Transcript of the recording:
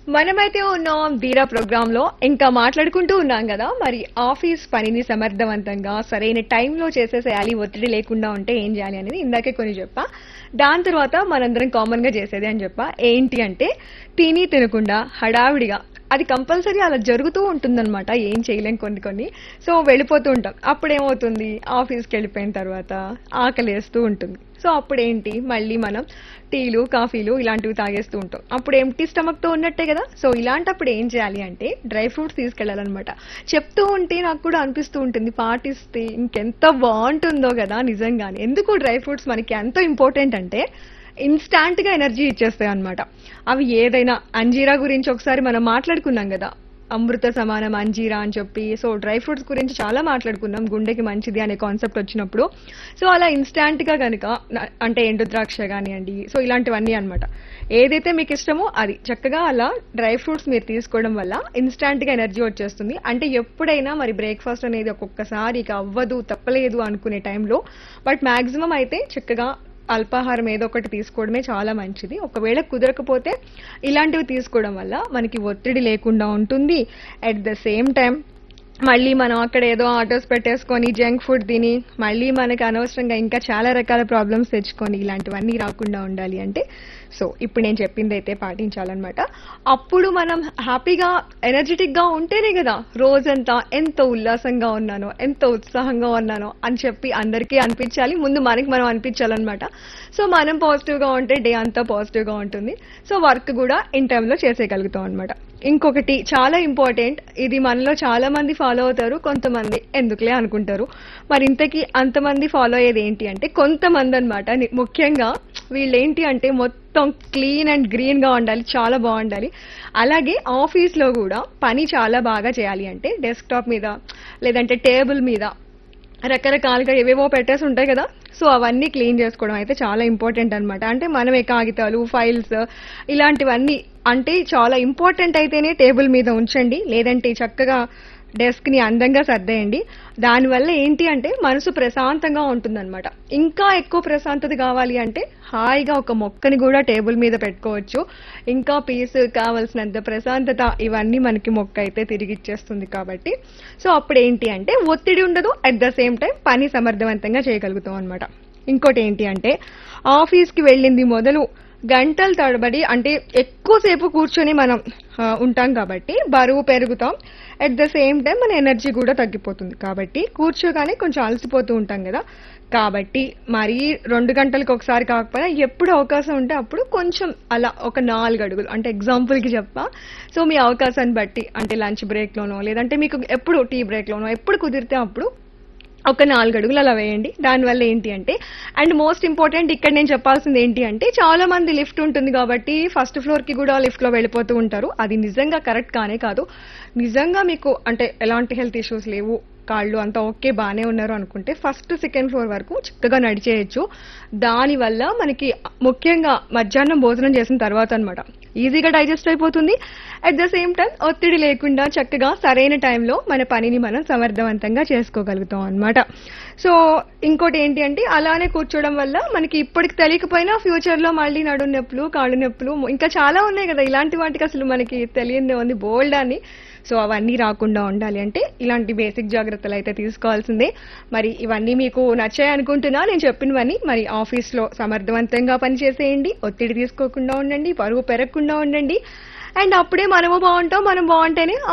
మనమైతే ఉన్నాం ధీరా ప్రోగ్రామ్ లో ఇంకా మాట్లాడుకుంటూ ఉన్నాం కదా మరి ఆఫీస్ పనిని సమర్థవంతంగా సరైన టైంలో చేసేసేయాలి ఒత్తిడి లేకుండా ఉంటే ఏం చేయాలి అనేది ఇందాకే కొన్ని చెప్పా దాని తర్వాత మనందరం కామన్ గా చేసేది అని చెప్పా ఏంటి అంటే తిని తినకుండా హడావిడిగా అది కంపల్సరీ అలా జరుగుతూ ఉంటుందన్నమాట ఏం చేయలేం కొన్ని కొన్ని సో వెళ్ళిపోతూ ఉంటాం అప్పుడు ఏమవుతుంది ఆఫీస్కి వెళ్ళిపోయిన తర్వాత ఆకలేస్తూ ఉంటుంది సో అప్పుడు ఏంటి మళ్ళీ మనం టీలు కాఫీలు ఇలాంటివి తాగేస్తూ ఉంటాం అప్పుడు ఎంటీ స్టమక్తో ఉన్నట్టే కదా సో ఇలాంటప్పుడు ఏం చేయాలి అంటే డ్రై ఫ్రూట్స్ తీసుకెళ్ళాలన్నమాట చెప్తూ ఉంటే నాకు కూడా అనిపిస్తూ ఉంటుంది పాటిస్తే ఇంకెంత బాగుంటుందో కదా నిజంగానే ఎందుకు డ్రై ఫ్రూట్స్ మనకి ఎంత ఇంపార్టెంట్ అంటే ఇన్స్టాంట్ గా ఎనర్జీ ఇచ్చేస్తాయి అనమాట అవి ఏదైనా అంజీరా గురించి ఒకసారి మనం మాట్లాడుకున్నాం కదా అమృత సమానం అంజీరా అని చెప్పి సో డ్రై ఫ్రూట్స్ గురించి చాలా మాట్లాడుకున్నాం గుండెకి మంచిది అనే కాన్సెప్ట్ వచ్చినప్పుడు సో అలా ఇన్స్టాంట్ గా కనుక న- అంటే ఎండు ద్రాక్ష కానివ్వండి సో ఇలాంటివన్నీ అన్నమాట ఏదైతే మీకు ఇష్టమో అది చక్కగా అలా డ్రై ఫ్రూట్స్ మీరు తీసుకోవడం వల్ల ఇన్స్టాంట్ గా ఎనర్జీ వచ్చేస్తుంది అంటే ఎప్పుడైనా మరి బ్రేక్ఫాస్ట్ అనేది ఒక్కొక్కసారి ఇక అవ్వదు తప్పలేదు అనుకునే టైంలో బట్ మాక్సిమం అయితే చక్కగా అల్పాహారం ఏదో ఒకటి తీసుకోవడమే చాలా మంచిది ఒకవేళ కుదరకపోతే ఇలాంటివి తీసుకోవడం వల్ల మనకి ఒత్తిడి లేకుండా ఉంటుంది అట్ ద సేమ్ టైం మళ్ళీ మనం అక్కడ ఏదో ఆటోస్ పెట్టేసుకొని జంక్ ఫుడ్ తిని మళ్ళీ మనకి అనవసరంగా ఇంకా చాలా రకాల ప్రాబ్లమ్స్ తెచ్చుకొని ఇలాంటివన్నీ రాకుండా ఉండాలి అంటే సో ఇప్పుడు నేను చెప్పింది అయితే పాటించాలన్నమాట అప్పుడు మనం హ్యాపీగా ఎనర్జెటిక్ గా ఉంటేనే కదా రోజంతా ఎంత ఉల్లాసంగా ఉన్నానో ఎంత ఉత్సాహంగా ఉన్నానో అని చెప్పి అందరికీ అనిపించాలి ముందు మనకి మనం అనిపించాలన్నమాట సో మనం పాజిటివ్ గా ఉంటే డే అంతా పాజిటివ్ గా ఉంటుంది సో వర్క్ కూడా ఇన్ టైంలో చేసేయగలుగుతాం అనమాట ఇంకొకటి చాలా ఇంపార్టెంట్ ఇది మనలో చాలా మంది ఫాలో అవుతారు కొంతమంది ఎందుకులే అనుకుంటారు మరి ఇంతకీ అంతమంది ఫాలో అయ్యేది ఏంటి అంటే కొంతమంది అనమాట ముఖ్యంగా వీళ్ళు ఏంటి అంటే మొత్తం క్లీన్ అండ్ గ్రీన్ గా ఉండాలి చాలా బాగుండాలి అలాగే ఆఫీస్ లో కూడా పని చాలా బాగా చేయాలి అంటే డెస్క్టాప్ మీద లేదంటే టేబుల్ మీద రకరకాలుగా ఏవేవో పెట్టేసి ఉంటాయి కదా సో అవన్నీ క్లీన్ చేసుకోవడం అయితే చాలా ఇంపార్టెంట్ అన్నమాట అంటే మనమే కాగితాలు ఫైల్స్ ఇలాంటివన్నీ అంటే చాలా ఇంపార్టెంట్ అయితేనే టేబుల్ మీద ఉంచండి లేదంటే చక్కగా డెస్క్ ని అందంగా సర్దేయండి దానివల్ల ఏంటి అంటే మనసు ప్రశాంతంగా ఉంటుందన్నమాట ఇంకా ఎక్కువ ప్రశాంతత కావాలి అంటే హాయిగా ఒక మొక్కని కూడా టేబుల్ మీద పెట్టుకోవచ్చు ఇంకా పీస్ కావాల్సినంత ప్రశాంతత ఇవన్నీ మనకి మొక్క అయితే తిరిగి ఇచ్చేస్తుంది కాబట్టి సో అప్పుడు ఏంటి అంటే ఒత్తిడి ఉండదు అట్ ద సేమ్ టైం పని సమర్థవంతంగా చేయగలుగుతాం అనమాట ఇంకోటి ఏంటి అంటే ఆఫీస్కి వెళ్ళింది మొదలు గంటల తడబడి అంటే ఎక్కువసేపు కూర్చొని మనం ఆ, ఉంటాం కాబట్టి బరువు పెరుగుతాం అట్ ద సేమ్ టైం మన ఎనర్జీ కూడా తగ్గిపోతుంది కాబట్టి కూర్చోగానే కొంచెం అలసిపోతూ ఉంటాం కదా కాబట్టి మరీ రెండు గంటలకు ఒకసారి కాకపోయినా ఎప్పుడు అవకాశం ఉంటే అప్పుడు కొంచెం అలా ఒక నాలుగు అడుగులు అంటే ఎగ్జాంపుల్కి చెప్పా సో మీ అవకాశాన్ని బట్టి అంటే లంచ్ బ్రేక్లోనో లేదంటే మీకు ఎప్పుడు టీ బ్రేక్లోనో ఎప్పుడు కుదిరితే అప్పుడు ఒక నాలుగు అడుగులు అలా వేయండి దానివల్ల ఏంటి అంటే అండ్ మోస్ట్ ఇంపార్టెంట్ ఇక్కడ నేను చెప్పాల్సింది ఏంటి అంటే చాలా మంది లిఫ్ట్ ఉంటుంది కాబట్టి ఫస్ట్ ఫ్లోర్ కి కూడా లిఫ్ట్ లో వెళ్ళిపోతూ ఉంటారు అది నిజంగా కరెక్ట్ కానే కాదు నిజంగా మీకు అంటే ఎలాంటి హెల్త్ ఇష్యూస్ లేవు కాళ్ళు అంతా ఓకే బాగానే ఉన్నారు అనుకుంటే ఫస్ట్ సెకండ్ ఫ్లోర్ వరకు చక్కగా నడిచేయచ్చు దానివల్ల మనకి ముఖ్యంగా మధ్యాహ్నం భోజనం చేసిన తర్వాత అన్నమాట ఈజీగా డైజెస్ట్ అయిపోతుంది అట్ ద సేమ్ టైం ఒత్తిడి లేకుండా చక్కగా సరైన టైంలో మన పనిని మనం సమర్థవంతంగా చేసుకోగలుగుతాం అన్నమాట సో ఇంకోటి ఏంటి అంటే అలానే కూర్చోవడం వల్ల మనకి ఇప్పటికి తెలియకపోయినా ఫ్యూచర్ లో మళ్ళీ నడు నొప్పులు కాళ్ళు నొప్పులు ఇంకా చాలా ఉన్నాయి కదా ఇలాంటి వాటికి అసలు మనకి తెలియని ఉంది బోల్డ్ అని సో అవన్నీ రాకుండా ఉండాలి అంటే ఇలాంటి బేసిక్ జాగ్రత్తలు అయితే తీసుకోవాల్సిందే మరి ఇవన్నీ మీకు నచ్చాయి అనుకుంటున్నా నేను చెప్పినవన్నీ మరి ఆఫీస్ లో సమర్థవంతంగా పనిచేసేయండి ఒత్తిడి తీసుకోకుండా ఉండండి పరువు పెరగకుండా ఉండండి అండ్ అప్పుడే మనము బాగుంటాం మనం బాగుంటేనే